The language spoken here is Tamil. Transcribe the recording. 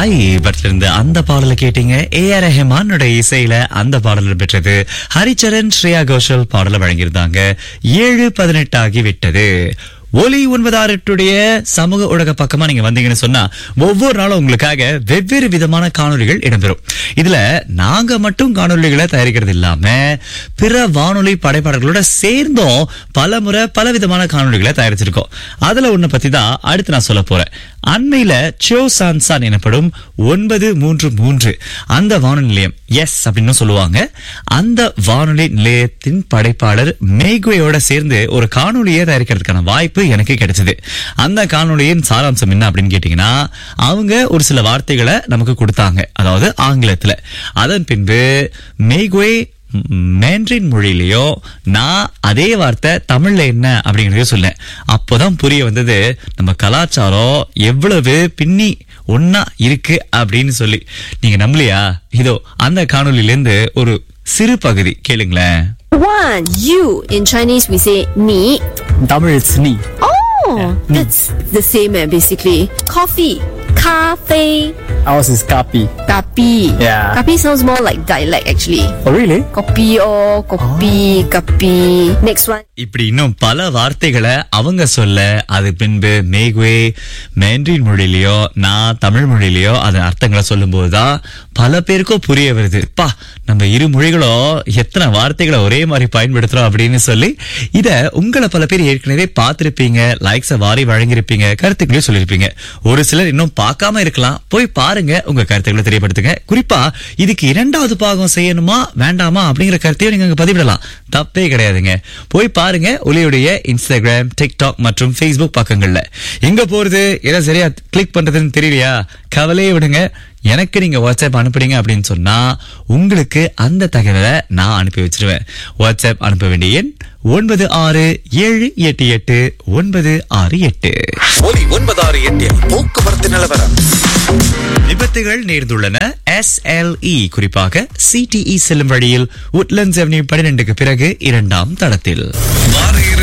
ஹாய் பட்ல இருந்து அந்த பாடலை கேட்டீங்க ஏ ஆர் ரஹ்மானோட இசையில அந்த பாடல் பெற்றது ஹரிச்சரன் ஸ்ரேயா கோஷல் பாடலை வழங்கியிருந்தாங்க ஏழு பதினெட்டு ஆகி விட்டது ஒலி ஒன்பதாறு எட்டுடைய சமூக ஊடக பக்கமா நீங்க வந்தீங்கன்னு சொன்னா ஒவ்வொரு நாளும் உங்களுக்காக வெவ்வேறு விதமான காணொளிகள் இடம்பெறும் இதுல நாங்க மட்டும் காணொளிகளை தயாரிக்கிறது இல்லாம பிற வானொலி படைப்பாளர்களோட சேர்ந்தும் பல முறை பல விதமான காணொளிகளை தயாரிச்சிருக்கோம் அதுல ஒண்ணு பத்தி தான் அடுத்து நான் சொல்ல போறேன் அண்மையில சோ சான்சான் எனப்படும் ஒன்பது மூன்று மூன்று அந்த வானொலி நிலையம் எஸ் அப்படின்னு சொல்லுவாங்க அந்த வானொலி நிலையத்தின் படைப்பாளர் மேகுவையோட சேர்ந்து ஒரு காணொலியை தயாரிக்கிறதுக்கான வாய்ப்பு எனக்கு கிடைச்சது அந்த காணொலியின் சாராம்சம் என்ன அப்படின்னு கேட்டீங்கன்னா அவங்க ஒரு சில வார்த்தைகளை நமக்கு கொடுத்தாங்க அதாவது ஆங்கிலத்துல அதன் பின்பு மேகுவே மேண்ட்ரின் மொழியிலயோ நான் அதே வார்த்தை தமிழ்ல என்ன அப்படிங்கறதையும் சொன்னேன் அப்போதான் புரிய வந்தது நம்ம கலாச்சாரம் எவ்வளவு பின்னி ஒன்னா இருக்கு அப்படின்னு சொல்லி நீங்க நம்பலையா இதோ அந்த காணொளியில இருந்து ஒரு சிறு பகுதி கேளுங்களேன் One, you. In Chinese, we say ni. Tamil it's ni. Oh, that's the same, eh, basically. Coffee. Cafe. Ours is kapi. Kapi. Yeah. Kapi sounds more like dialect, actually. Oh really? Kopi or kopi, kapi. Next one. இப்படி இன்னும் பல வார்த்தைகளை அவங்க சொல்ல அது பின்பு மேகுவே மேண்ட்ரின் மொழியிலயோ நான் தமிழ் மொழியிலயோ அதன் அர்த்தங்களை சொல்லும்போதுதான் பல பேருக்கும் புரிய வருது பா நம்ம இரு மொழிகளும் எத்தனை வார்த்தைகளை ஒரே மாதிரி பயன்படுத்துறோம் அப்படின்னு சொல்லி இத உங்களை பல பேர் ஏற்கனவே பார்த்திருப்பீங்க லைக்ஸ வாரி வழங்கியிருப்பீங்க கருத்துக்களையும் சொல்லியிருப்பீங்க ஒரு சிலர் இன்னும் பார்க்காம இருக்கலாம் போய் பாருங்க உங்க கருத்துக்களை தெரியப்படுத்துங்க குறிப்பா இதுக்கு இரண்டாவது பாகம் செய்யணுமா வேண்டாமா அப்படிங்கிற கருத்தையும் நீங்க அங்க பதிவிடலாம் தப்பே கிடையாதுங்க போய் பாருங்க ஒலியுடைய இன்ஸ்டாகிராம் டிக்டாக் மற்றும் ஃபேஸ்புக் பக்கங்கள்ல எங்க போறது எதை சரியா கிளிக் பண்றதுன்னு தெரியலையா கவலையே விடுங்க எனக்கு நீங்க வாட்ஸ்அப் அனுப்புறீங்க அப்படின்னு சொன்னா உங்களுக்கு அந்த தகவலை நான் அனுப்பி வச்சிருவேன் வாட்ஸ்அப் அனுப்ப வேண்டிய எண் ஒன்பது ஆறு ஏழு எட்டு எட்டு ஒன்பது ஆறு எட்டு ஒலி ஒன்பதாறு எட்டில் போக்குவரத்து நிலவரம் விபத்துகள் நேர்ந்துள்ளன எஸ்எல்இ குறிப்பாக சிடிஇ செல்லும் வழியில் உட்லண்ட்ஸ் அவென்யூ பன்னிரண்டுக்கு பிறகு இரண்டாம் தடத்தில் வார இறுதி